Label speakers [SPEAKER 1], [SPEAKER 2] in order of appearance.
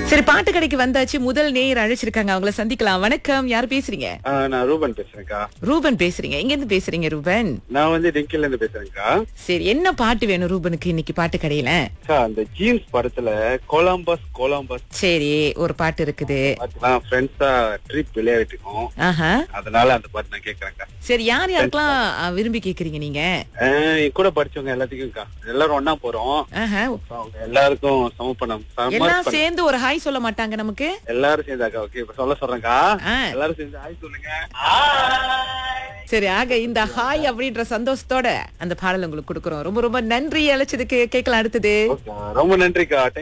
[SPEAKER 1] சரி பாட்டு கடைக்கு வந்தாச்சு முதல் நேயர் அழைச்சிருக்காங்க அவங்கள சந்திக்கலாம் வணக்கம் யார் பேசுறீங்க
[SPEAKER 2] ஆ, நான் ரூபன் பேசுறேன்க்கா
[SPEAKER 1] ரூபன் பேசுறீங்க எங்க இருந்து பேசுறீங்க ரூபன்
[SPEAKER 2] நான் வந்து டிங்கில இருந்து பேசுறேன்க்கா
[SPEAKER 1] சரி என்ன பாட்டு வேணும் ரூபனுக்கு இன்னைக்கு பாட்டு கடையில
[SPEAKER 2] அக்கா அந்த ஜீன்ஸ் படத்துல கோலம்பஸ் கோலம்பஸ்
[SPEAKER 1] சரி ஒரு பாட்டு இருக்குது
[SPEAKER 2] பாட்டுலாம் ஃப்ரெண்ட்ஸா ட்ரிப் விளையாடிட்டு இருக்கோம்
[SPEAKER 1] ஆஹா
[SPEAKER 2] அதனால அந்த பாட்டு நான் கேக்குறேன்க்கா
[SPEAKER 1] சரி யார் யாருக்கெல்லாம் அஹ், விரும்பி கேக்குறீங்க நீங்க
[SPEAKER 2] ஆ, என் கூட படிச்சவங்க எல்லாத்துக்கும்க்கா எல்லாரும் ஒண்ணா போறோம்
[SPEAKER 1] ஆஹா
[SPEAKER 2] அவங்க எல்லாருக்கும் சமர்ப்பணம்
[SPEAKER 1] எல்லாம்
[SPEAKER 2] சமர்ப்பணம்
[SPEAKER 1] சேர்ந்து ஒரு ஹாய் சொல்ல மாட்டாங்க நமக்கு
[SPEAKER 2] எல்லாரும் சேர்ந்தாக்கா ஓகே இப்ப சொல்ல சொல்றேன்க்கா
[SPEAKER 1] ஆ.
[SPEAKER 2] எல்லாரும் சேர்ந்து ஹாய் சொல்லுங்க
[SPEAKER 1] சரி ஆக இந்த ஹாய் அப்படின்ற சந்தோஷத்தோட அந்த பாடல் உங்களுக்கு கொடுக்குறோம் ரொம்ப ரொம்ப நன்றி அழைச்சதுக்கு கேட்கலாம் அடுத்தது
[SPEAKER 2] ஓகே, ரொம்ப நன்றிக்கா